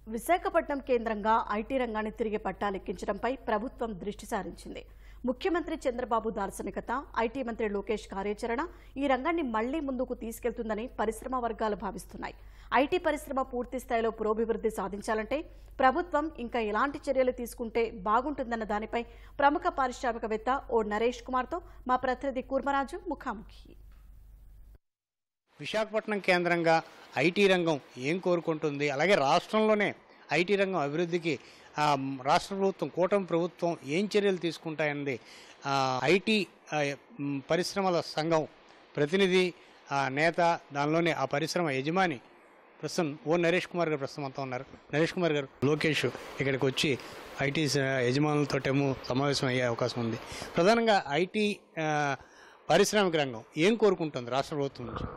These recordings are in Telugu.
విశాఖపట్నం కేంద్రంగా ఐటీ రంగాన్ని తిరిగి పట్టాలెక్కించడంపై ప్రభుత్వం దృష్టి సారించింది ముఖ్యమంత్రి చంద్రబాబు దార్శనికత ఐటీ మంత్రి లోకేష్ కార్యాచరణ ఈ రంగాన్ని మళ్లీ ముందుకు తీసుకెళ్తుందని పరిశ్రమ వర్గాలు భావిస్తున్నాయి ఐటీ పరిశ్రమ పూర్తి స్థాయిలో పురోభివృద్ధి సాధించాలంటే ప్రభుత్వం ఇంకా ఎలాంటి చర్యలు తీసుకుంటే బాగుంటుందన్న దానిపై ప్రముఖ పారిశ్రామికవేత్త ఓ నరేష్ కుమార్తో మా ప్రతినిధి కూర్మరాజు ముఖాముఖి విశాఖపట్నం కేంద్రంగా ఐటీ రంగం ఏం కోరుకుంటుంది అలాగే రాష్ట్రంలోనే ఐటీ రంగం అభివృద్ధికి ఆ, రాష్ట్ర ప్రభుత్వం కూటమి ప్రభుత్వం ఏం చర్యలు తీసుకుంటాయన్నది ఆ, ఐటీ ఆ, మ్, పరిశ్రమల సంఘం ప్రతినిధి ఆ, నేత దానిలోని ఆ పరిశ్రమ యజమాని ప్రస్తుతం ఓ నరేష్ కుమార్ గారు ప్రస్తుతం అంతా ఉన్నారు నరేష్ కుమార్ గారు లోకేష్ ఇక్కడికి వచ్చి ఐటీ స- యజమానులతోటేమో సమావేశం అయ్యే అవకాశం ఉంది ప్రధానంగా ఐటీ ఆ, పారిశ్రామిక రంగం ఏం కోరుకుంటుంది రాష్ట్ర ప్రభుత్వం నుంచి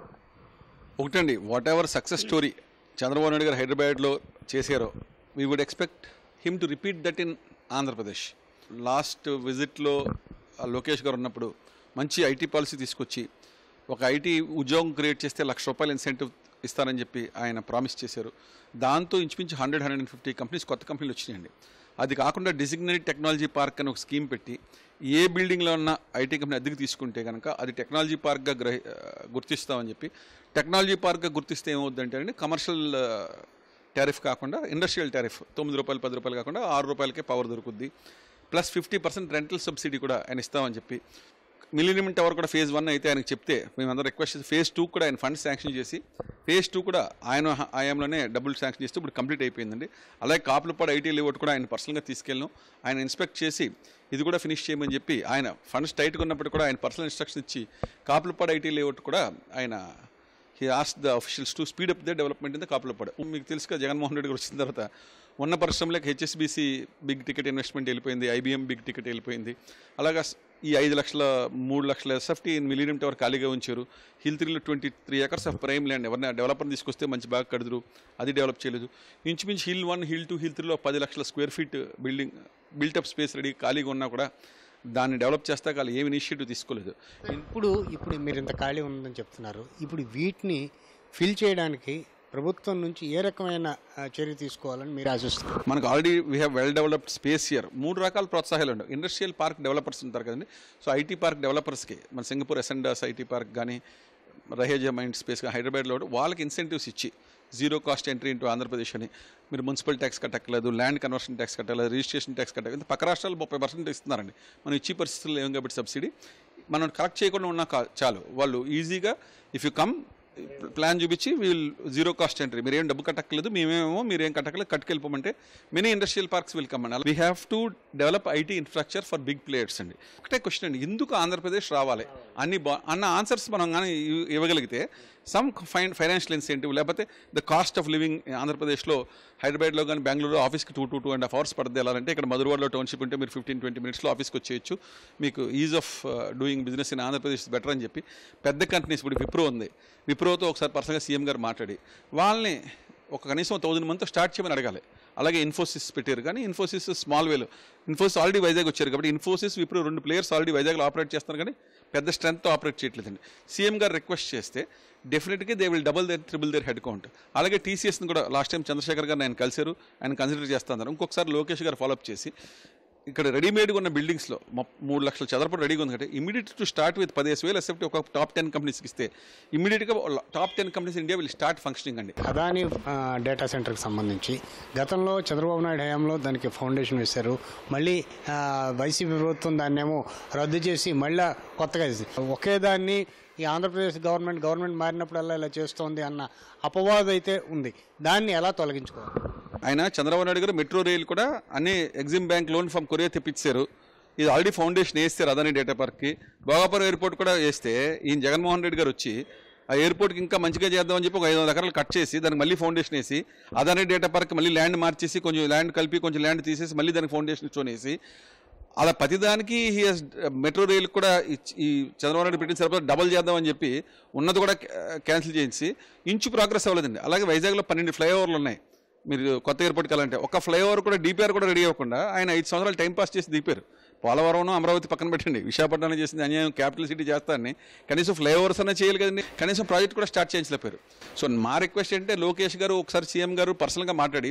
ఒకటండి whatever success story Chandrababu Naidu garu హైదరాబాద్లో చేశారో we would expect him to repeat that in Andhra Pradesh last విజిట్లో లోకేష్ గారు ఉన్నప్పుడు మంచి ఐటీ పాలసీ తీసుకొచ్చి ఒక ఐటీ ఉద్యోగం క్రియేట్ చేస్తే లక్ష రూపాయలు ఇన్సెంటివ్ ఇస్తారని చెప్పి ఆయన ప్రామిస్ చేశారు దాంతో ఇంచుమించు hundred hundred and fifty companies కొత్త కంపెనీలు వచ్చినాయండి అది కాకుండా డిజిగ్నేటెడ్ టెక్నాలజీ పార్క్ అని ఒక స్కీమ్ పెట్టి ఏ బిల్డింగ్లో ఉన్న ఐటీ కంపెనీ అద్దెకి తీసుకుంటే కనుక అది టెక్నాలజీ పార్క్గా గ్రహి ఆ, గుర్తిస్తామని చెప్పి టెక్నాలజీ పార్క్గా గుర్తిస్తే ఏమవుద్దంటే అండి కమర్షియల్ టారిఫ్ కాకుండా ఇండస్ట్రియల్ టారిఫ్ తొమ్మిది రూపాయలు పది రూపాయలు కాకుండా ఆరు రూపాయలకే పవర్ దొరుకుద్ది plus fifty percent rental subsidy కూడా ఆయన ఇస్తామని చెప్పి మిలినియం టవర్ కూడా ఫేజ్ వన్ అయితే ఆయనకు చెప్తే మేమందరం రిక్వెస్ట్ చేసి ఫేజ్ టూ కూడా ఆయన ఫండ్స్ శాంక్షన్ చేసి ఫేజ్ టూ కూడా ఆయన హ- ఆయాంలోనే డబ్బులు శాంక్షన్ చేస్తే ఇప్పుడు కంప్లీట్ అయిపోయిందండి అలాగే కాపులపాడు ఐటీ లేఅవుట్ కూడా ఆయన పర్సనల్గా తీసుకెళ్ళాం ఆయన ఇన్స్పెక్ట్ చేసి ఇది కూడా ఫినిష్ చేయమని చెప్పి ఆయన ఫండ్స్ టైట్గా ఉన్నప్పుడు కూడా ఆయన పర్సనల్ ఇన్స్ట్రక్షన్ ఇచ్చి కాపులపాడు ఐటీ లేఅవుట్ కూడా ఆయన హీ ఆస్ the officials to speed up the development in the Kapulapadu మీకు తెలుసు కదా జగన్మోహన్ రెడ్డి గారు వచ్చిన తర్వాత ఉన్న పరిశ్రమలకు హెచ్ఎస్బిసి బిగ్ టికెట్ ఇన్వెస్ట్మెంట్ వెళ్ళిపోయింది ఐబీఎం బిగ్ టికెట్ వెళ్ళిపోయింది అలాగా స్- ఈ ఐదు లక్షల మూడు లక్షల ఎస్ఎఫ్టీ మిలీనియం టవర్ ఖాళీగా ఉంచారు హిల్ త్రీలో twenty three acres of prime land ఎవరైనా డెవలపర్ని తీసుకొస్తే మంచి బాగా కడుదురు అది డెవలప్ చేయలేదు ఇంచుమించు hill one hill two hill త్రీలో పది లక్షల square feet building built up space ready ఖాళీగా ఉన్నా కూడా దాన్ని డెవలప్ చేస్తాక వాళ్ళు ఏమి ఇనిషియేటివ్ తీసుకోలేదు ఇప్పుడు ఇప్పుడు మీరు ఇంత ఖాళీ ఉందని చెప్తున్నారు ఇప్పుడు వీటిని ఫిల్ చేయడానికి ప్రభుత్వం నుంచి ఏ రకమైన ఆ, చర్య తీసుకోవాలని మీరు ఆశిస్తున్నారు మనకు already we have well developed space year మూడు రకాల ప్రోత్సాహాలు ఉండవు ఇండస్ట్రియల్ పార్క్ డెవలపర్స్ ఉంటారు కదండి సో ఐటీ పార్క్ డెవలపర్స్కి మన సింగపూర్ ఎసెండాస్ ఐటీ పార్క్ కానీ రహేజా మైండ్ స్పేస్ కానీ హైదరాబాద్లో కూడా వాళ్ళకి ఇన్సెంటివ్స్ ఇచ్చి zero cost entry into Andhra Pradesh అని మీరు మున్సిపల్ ట్యాక్స్ కట్టక్కలేదు ల్యాండ్ కన్వర్షన్ ట్యాక్స్ కట్టలేదు రిజిస్ట్రేషన్ ట్యాక్స్ కట్టలేదు పక్క రాష్ట్రాలు ముప్పై పర్సెంట్ ఇస్తున్నారండి మనం ఇచ్చి పరిస్థితులు లేవు కాబట్టి సబ్సిడీ మనం కలెక్ట్ చేయకుండా ఉన్నా కా- చాలు వాళ్ళు ఈజీగా ఇఫ్ యూ కమ్ ప్లాన్ చూపించి వీల్ జీరో కాస్ట్ ఎంట్రీ మీరు ఏం డబ్బు కట్టక్కలేదు మేమేమో మీరు ఏం కట్టక్కలేదు కట్టుకెళ్ళిపోమంటే many industrial parks will come అండి we have to develop IT infrastructure for big players అండి ఒకటే క్వశ్చన్ అండి ఎందుకు ఆంధ్రప్రదేశ్ రావాలి అన్ని బా అన్న ఆన్సర్స్ మనం కానీ ఇవ్- ఇవ్వగలిగితే సమ్ ఫైన్ ఫైనాన్షియల్ ఇన్సెంటివ్ లేకపోతే ద కాస్ట్ ఆఫ్ లివింగ్ ఆంధ్రప్రదేశ్లో హైదరాబాద్లో కానీ బెంగళూరు ఆఫీస్కి two two two and half hours పడుతుంది వెళ్ళాలంటే ఇక్కడ మధురవాడలో టౌన్షిప్ ఉంటే మీరు ఫిఫ్టీన్ ట్వంటీ మినిట్స్లో ఆఫీస్కి వచ్చేయచ్చు మీకు ease of doing business in Andhra Pradesh better అని చెప్పి పెద్ద కంపెనీస్ ఇప్పుడు విప్రో ఉంది విప్రోతో ఒకసారి పర్సనల్గా సీఎం గారు మాట్లాడి వాళ్ళని ఒక కనీసం థౌజండ్ మందితో స్టార్ట్ చేయమని అడగాలి అలాగే ఇన్ఫోసిస్ పెట్టారు కానీ ఇన్ఫోసిస్ స్మాల్ వేలో ఇన్ఫోసిస్ ఆల్రెడీ వైజాగ్ వచ్చారు కాబట్టి ఇన్ఫోసిస్ విప్రో రెండు ప్లేయర్స్ ఆల్రెడీ వైజాగ్లో ఆపరేట్ చేస్తున్నారు కానీ పెద్ద స్ట్రెంత్తో ఆపరేట్ చేయట్లేదండి సీఎం గారు రిక్వెస్ట్ చేస్తే డెఫినెట్గా they will double their triple their head count అలాగే టీసీఎస్ని కూడా లాస్ట్ టైం చంద్రశేఖర్ గారు ఆయన కలిశారు ఆయన కన్సిడర్ చేస్తున్నారు ఇంకొకసారి లోకేష్ గారు ఫాలోఅప్ చేసి ఇక్కడ రెడీమేడ్గా ఉన్న బిల్డింగ్స్లో మూడు లక్షల చదరపడి రెడీగా ఉంది కాబట్టి ఇమీడియట్ టు స్టార్ట్ విత్ పదిహేను వేలు ఎస్ఎఫ్టీ ఒక టాప్ టెన్ కంపెనీస్కి ఇస్తే ఇమీడియట్గా top ten companies India will start functioning అండి అదాని ఆ, డేటా సెంటర్కి సంబంధించి గతంలో చంద్రబాబు నాయుడు హయాంలో దానికి ఫౌండేషన్ వేశారు మళ్ళీ ఆ, వైసీపీ ప్రభుత్వం దాన్నేమో రద్దు చేసి మళ్ళీ కొత్తగా చేసింది. ఒకే దాన్ని ఈ ఆంధ్రప్రదేశ్ గవర్నమెంట్ గవర్నమెంట్ మారినప్పుడల్లా ఇలా చేస్తోంది అన్న అపవాదం అయితే ఉంది దాన్ని ఎలా తొలగించుకోవాలి ఆయన చంద్రబాబు నాయుడు గారు మెట్రో రైల్ కూడా అన్ని EXIM bank loan from Korea తెప్పించారు ఇది ఆల్రెడీ ఫౌండేషన్ వేస్తారు అదాని డేటా పార్క్కి భోగాపురం ఎయిర్పోర్ట్ కూడా వేస్తే ఈయన జగన్మోహన్ రెడ్డి గారు వచ్చి ఆ ఎయిర్పోర్ట్కి ఇంకా మంచిగా చేద్దామని చెప్పి ఒక ఐదు వందల ఎకరాలు కట్ చేసి దానికి మళ్ళీ ఫౌండేషన్ వేసి అదాని డేటా పార్క్ మళ్ళీ ల్యాండ్ మార్చేసి కొంచెం ల్యాండ్ కలిపి కొంచెం ల్యాండ్ తీసేసి మళ్ళీ దానికి ఫౌండేషన్ స్టోన్ వేసి అలా ప్రతిదానికి హీ హాస్ మెట్రో రైలు కూడా ఈ- ఈ చంద్రబాబు నాయుడు పెట్టిన సరిపోతే డబల్ చేద్దామని చెప్పి ఉన్నది కూడా క్యాన్సిల్ చేయించి ఇంచు ప్రోగ్రెస్ అవ్వలేదండి అలాగే వైజాగ్లో పన్నెండు ఫ్లైఓవర్లు ఉన్నాయి మీరు కొత్త ఎయిర్పోర్ట్కి వెళ్ళాలంటే ఒక ఫ్లైఓవర్ కూడా డిపిఆర్ కూడా రెడీ అవ్వకుండా ఆయన ఐదు సంవత్సరాలు టైం పాస్ చేసి దిపారు పోలవరం అమరావతి పక్కన పెట్టండి విశాఖపట్నం చేసింది అన్యాయం క్యాపిటల్ సిటీ చేస్తారని కనీసం ఫ్లైఓవర్స్ అన్నా చేయాలి కదండి కనీసం ప్రాజెక్ట్ కూడా స్టార్ట్ చేయించలేపారు సో మా రిక్వెస్ట్ ఏంటంటే లోకేష్ గారు ఒకసారి సీఎం గారు పర్సనల్గా మాట్లాడి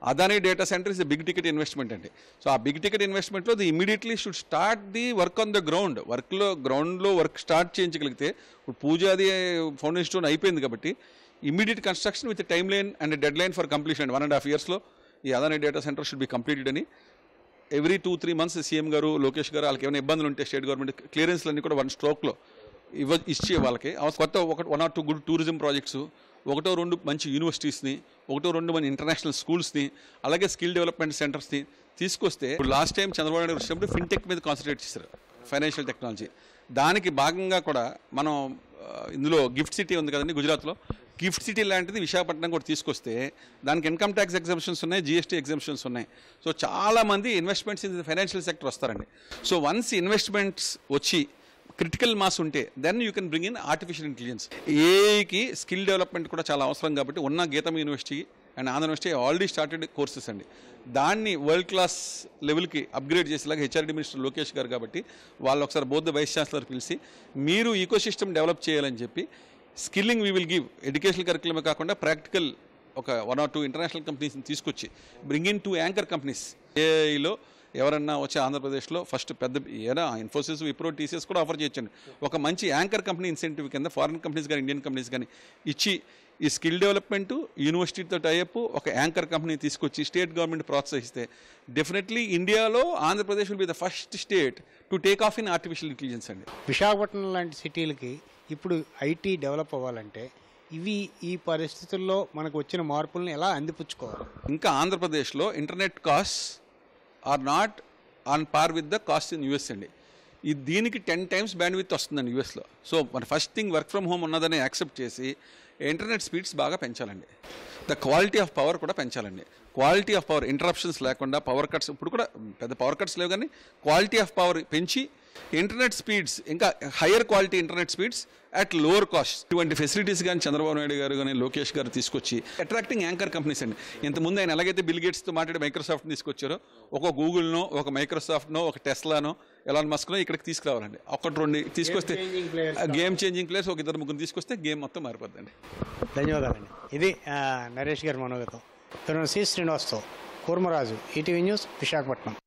Adani data centre is big ticket investment అండి సో ఆ బిగ్ టికెట్ ఇన్వెస్ట్మెంట్లో they immediately should start the work on the ground వర్క్లో గ్రౌండ్లో వర్క్ స్టార్ట్ చేయించగలిగితే ఇప్పుడు పూజ అది ఫౌండేషన్ స్టోన్ అయిపోయింది కాబట్టి immediate construction with timeline and deadline for completion one and half ఇయర్స్లో ఈ Adani data centre should be completed అని every two three months CM garu Lokesh గారు వాళ్ళకి ఏమైనా ఇబ్బందులు ఉంటే స్టేట్ గవర్నమెంట్ క్లియరెన్స్లన్నీ కూడా వన్ స్ట్రోక్లో ఇవ్వ ఇచ్చే వాళ్ళకి ఆ కొత్త ఒక one or two good tourism projects ఒకటో రెండు మంచి యూనివర్సిటీస్ని ఒకటో రెండు మంచి ఇంటర్నేషనల్ స్కూల్స్ని అలాగే స్కిల్ డెవలప్మెంట్ సెంటర్స్ని తీసుకొస్తే ఇప్పుడు లాస్ట్ టైం చంద్రబాబు నాయుడు వచ్చినప్పుడు ఫిన్టెక్ మీద కాన్సన్ట్రేట్ చేశారు ఫైనాన్షియల్ టెక్నాలజీ దానికి భాగంగా కూడా మనం ఆ, ఇందులో గిఫ్ట్ సిటీ ఉంది కదండి గుజరాత్లో గిఫ్ట్ సిటీ లాంటిది విశాఖపట్నం కూడా తీసుకొస్తే దానికి ఇన్కమ్ ట్యాక్స్ ఎగ్జామ్షన్స్ ఉన్నాయి జిఎస్టీ ఎగ్జామ్షన్స్ ఉన్నాయి సో చాలా మంది ఇన్వెస్ట్మెంట్స్ ఇన్ ఫైనాన్షియల్ సెక్టర్ వస్తారండి సో వన్స్ ఇన్వెస్ట్మెంట్స్ వచ్చి క్రిటికల్ మాస్ ఉంటే then you can bring in artificial intelligence ఏఐకి స్కిల్ డెవలప్మెంట్ కూడా చాలా అవసరం కాబట్టి ఉన్న GITAM university and Andhra university already started courses అండి దాన్ని వరల్డ్ క్లాస్ లెవెల్కి అప్గ్రేడ్ చేసేలాగా హెచ్ఆర్డి మినిస్టర్ లోకేష్ గారు కాబట్టి వాళ్ళు ఒకసారి బోధ వైస్ ఛాన్సలర్ పిలిచి మీరు ఈకో సిస్టమ్ డెవలప్ చేయాలని చెప్పి skilling we will give educational కరికులమే కాకుండా ప్రాక్టికల్ ఒక వన్ ఆర్ టూ ఇంటర్నేషనల్ కంపెనీస్ని తీసుకొచ్చి bring in two anchor companies ఏఐలో ఎవరన్నా వచ్చే ఆంధ్రప్రదేశ్లో ఫస్ట్ పెద్ద ఏదైనా ఇన్ఫోసిస్ విప్రో టీసీఎస్ కూడా ఆఫర్ చేయొచ్చండి ఒక మంచి యాంకర్ కంపెనీ ఇన్సెంటివ్ కింద ఫారిన్ కంపెనీస్ కానీ ఇండియన్ కంపెనీస్ కానీ ఇచ్చి ఈ స్కిల్ డెవలప్మెంట్ యూనివర్సిటీతో టైఅప్ ఒక యాంకర్ కంపెనీ తీసుకొచ్చి స్టేట్ గవర్నమెంట్ ప్రోత్సహిస్తే డెఫినెట్లీ ఇండియాలో Andhra Pradesh will be the first state to take off in artificial intelligence అండి విశాఖపట్నం లాంటి సిటీలకి ఇప్పుడు ఐటీ డెవలప్ అవ్వాలంటే ఇవి ఈ పరిస్థితుల్లో మనకు వచ్చిన మార్పుల్ని ఎలా అందిపుచ్చుకోవాలి ఇంకా ఆంధ్రప్రదేశ్లో internet cost are not on par with the cost in US అండి ఈ దీనికి టెన్ టైమ్స్ బ్యాండ్ విత్ వస్తుందండి యూఎస్లో సో మన first thing work from home ఉన్నదని యాక్సెప్ట్ చేసి ఇంటర్నెట్ స్పీడ్స్ బాగా పెంచాలండి ద క్వాలిటీ ఆఫ్ పవర్ కూడా పెంచాలండి క్వాలిటీ ఆఫ్ పవర్ ఇంటరప్షన్స్ లేకుండా పవర్ కట్స్ ఇప్పుడు కూడా పెద్ద పవర్ కట్స్ లేవు కానీ క్వాలిటీ ఆఫ్ పవర్ పెంచి ఇంటర్నెట్ స్పీడ్స్ ఇంకా higher quality internet speeds at lower cost ఇటువంటి ఫెసిలిటీస్ కానీ చంద్రబాబు నాయుడు గారు కానీ లోకేష్ గారు తీసుకొచ్చి అట్రాక్టింగ్ యాంకర్ కంపెనీస్ అండి ఇంతకుముందు ఆయన ఎలాగైతే బిల్ గేట్స్తో మాట్లాడి మైక్రోసాఫ్ట్ తీసుకొచ్చారో ఒక గూగుల్నో ఒక మైక్రోసాఫ్ట్నో ఒక టెస్లానో ఎలాన్ మస్క్నో ఇక్కడికి తీసుకురావాలండి ఒకటి రెండు తీసుకొస్తే changing players game changing players ఒక ఇద్దరు ముగ్గురు తీసుకొస్తే గేమ్ మొత్తం మారిపోద్దండి ధన్యవాదాలండి ఇది ఆ, నరేష్ గారి మనోగతం తను సి శ్రీనివాస్తో కూర్మరాజు ఈటీవీ న్యూస్ విశాఖపట్నం